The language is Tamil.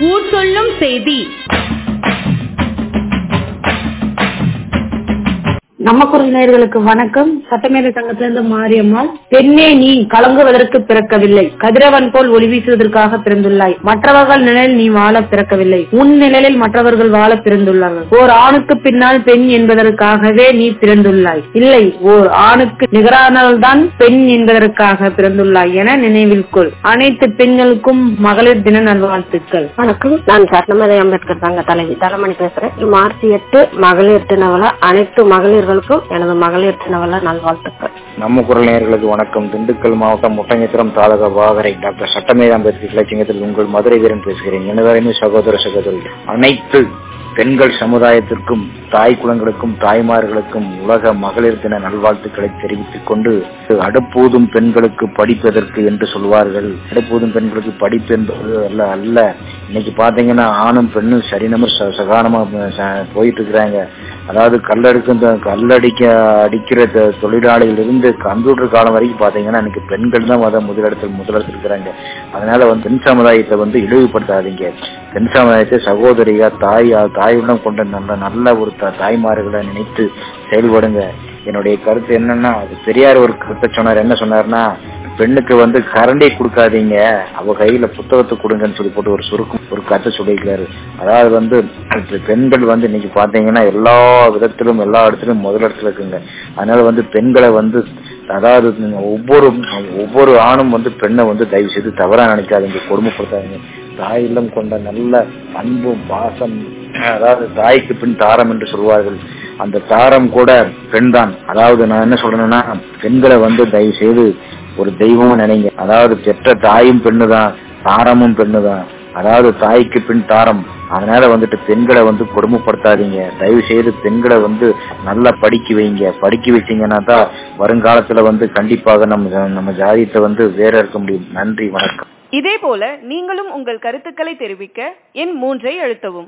ஊர் சொல்லும் செய்தி நம்ம குரல் நேயர்களுக்கு வணக்கம் சட்டமேதை சங்கத்திலிருந்து மாரியம்மாள் பெண்ணே நீ கலங்குவதற்கு பிறக்கவில்லை கதிரவன் போல் ஒளி வீசுவதற்காக பிறந்துள்ளாய் மற்றவர்கள் நிழலில் நீ வாழ பிறக்கவில்லை உன் நிழலில் மற்றவர்கள் வாழ பிறந்துள்ளார்கள் ஓர் ஆணுக்கு பின்னால் பெண் என்பதற்காகவே நீ பிறந்துள்ளாய் இல்லை ஓர் ஆணுக்கு நிகரானவள்தான் பெண் என்பதற்காக பிறந்துள்ளாய் என நினைவில் கொள் அனைத்து பெண்களுக்கும் மகளிர் தின நல்வாழ்த்துக்கள் வணக்கம் நான் சட்டமேதை அம்பேத்கர் சங்க தலைவி தலமணி பேசுறேன் மார்ச் எட்டு மகளிர் தின விழா அனைத்து மகளிர்களுக்கும் எனது மகளிர் தின விழா நல்வாழ்த்துக்கள் நம்ம குரல் நேயர்களுக்கு வணக்கம் திண்டுக்கல் மாவட்டம் முட்டஞ்சத்திரம் தாலுகா வாகரை டாக்டர் சட்டமேத அம்பேத்கர் இலட்சியத்தில் உங்கள் மதுரை வீரன் பேசுகிறேன் எனதாலுமே சகோதர சகோதரி அனைத்து பெண்கள் சமுதாயத்திற்கும் தாய் குலங்களுக்கும் தாய்மார்களுக்கும் உலக மகளிர் தின நல்வாழ்த்துக்களை தெரிவித்துக் கொண்டு அடுப்பூதும் பெண்களுக்கு படிப்பதற்கு என்று சொல்வார்கள் அடுப்பூதும் பெண்களுக்கு படிப்பு என்பது அல்ல அல்ல இன்னைக்கு பாத்தீங்கன்னா ஆணும் பெண்ணும் சரிநமர் ச- சகானமா ச- போயிட்டு இருக்கிறாங்க அதாவது கல்லடிக்கும் த- கல்லடிக்க அடிக்கிற த- தொழிலாளியிலிருந்து கம்ப்யூட்டர் காலம் வரைக்கும் பாத்தீங்கன்னா இன்னைக்கு பெண்கள் தான் மத முதலிடத்தில் முதலிடத்தில் இருக்கிறாங்க அதனால வந்து பெண் சமுதாயத்தை வந்து இழிவுபடுத்தாதீங்க பெண் சமுதாயத்தை சகோதரியா தாய் தாயுடன் கொண்ட நல்ல நல்ல ஒரு த- தாய்மார்களை நினைத்து செயல்படுங்க என்னுடைய கருத்து என்னன்னா அது பெரியார் ஒரு கருத்தை சொன்னார் என்ன சொன்னார்னா பெண்ணுக்கு வந்து கரண்டே கொடுக்காதீங்க அவ கையில புத்தகத்தை கொடுங்கன்னு சொல்லி போட்டு ஒரு சுருக்கம் ஒரு கருத்தை சொல்லியிருக்காரு அதாவது வந்து இப்ப பெண்கள் வந்து இன்னைக்கு பாத்தீங்கன்னா எல்லா விதத்திலும் எல்லா இடத்திலும் முதல் இடத்துல இருக்குங்க அதனால வந்து பெண்களை வந்து அதாவது ஒவ்வொரு ஒவ்வொரு ஆணும் வந்து பெண்ணை வந்து தயவு செய்து தவறா நினைக்காதீங்க கொடுமைப்படுத்தாதீங்க தாய் இல்லம் கொண்ட நல்ல அன்பும் பாசம் அதாவது தாய்க்கு பின் தாரம் என்று சொல்வார்கள் அந்த தாரம் கூட பெண் தான் அதாவது நான் என்ன சொல்றேன்னா பெண்களை வந்து தயவு செய்து ஒரு தெய்வமும் நினைங்க அதாவது பெற்ற தாயும் பெண்ணுதான் தாரமும் பெண்ணுதான் அதாவது தாய்க்கு பின் தாரம் அதனால வந்துட்டு பெண்களை வந்து கொடுமைப்படுத்தாதீங்க தயவு செய்து பெண்களை வந்து நல்லா படிக்க வைங்க படிக்க வச்சீங்கன்னா தான் வருங்காலத்துல வந்து கண்டிப்பாக நம்ம நம்ம ஜாதியத்தை வந்து வேற இருக்க முடியும் நன்றி வணக்கம் இதேபோல நீங்களும் உங்கள் கருத்துக்களை தெரிவிக்க எண் மூன்றை அழுத்தவும்